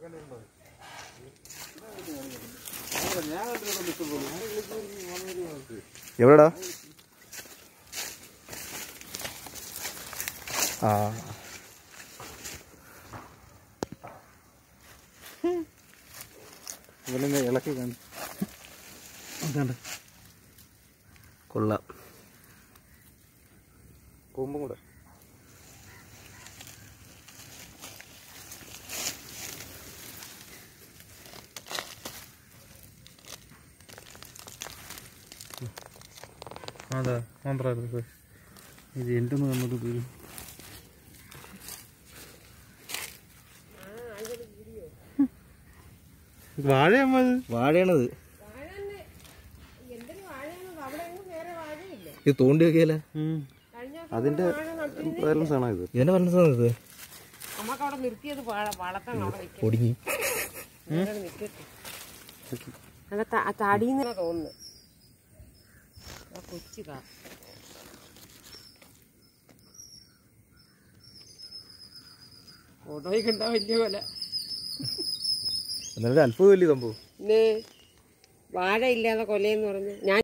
എവിടെടാ ആ ഇവനെ ഇളക്കി കാണി കൊള്ളാം കൊമ്പും കൂടെ അതാ മാത്രമായിരുന്നു ഇത് എൻ്റെ ഒന്ന് നമുക്ക് തീരും വാഴയമ്മ അത് വാഴയാണത് ഇത് തോണ്ടി വെക്കിയല്ലേ അതിന്റെ ബാലൻസ് ആണോ ഇത് ഇതിന്റെ പറഞ്ഞ ഇത് നമുക്ക് അവിടെ നിർത്തിയത് വാഴ- വളർത്താൻ അവിടെ വെക്കും ഒടുങ്ങി അല്ല തടിയെന്നാ തോന്നുന്നു ആ കൊച്ചുകാ ഫോട്ടോയിൽ കണ്ടാ വലിയ പോലെ എന്നാലും ഒരു അത്ഭുതമല്ലേ സംഭവം പിന്നെ വാഴ ഇല്ലാതെ കൊലയെന്ന് പറഞ്ഞ് ഞാൻ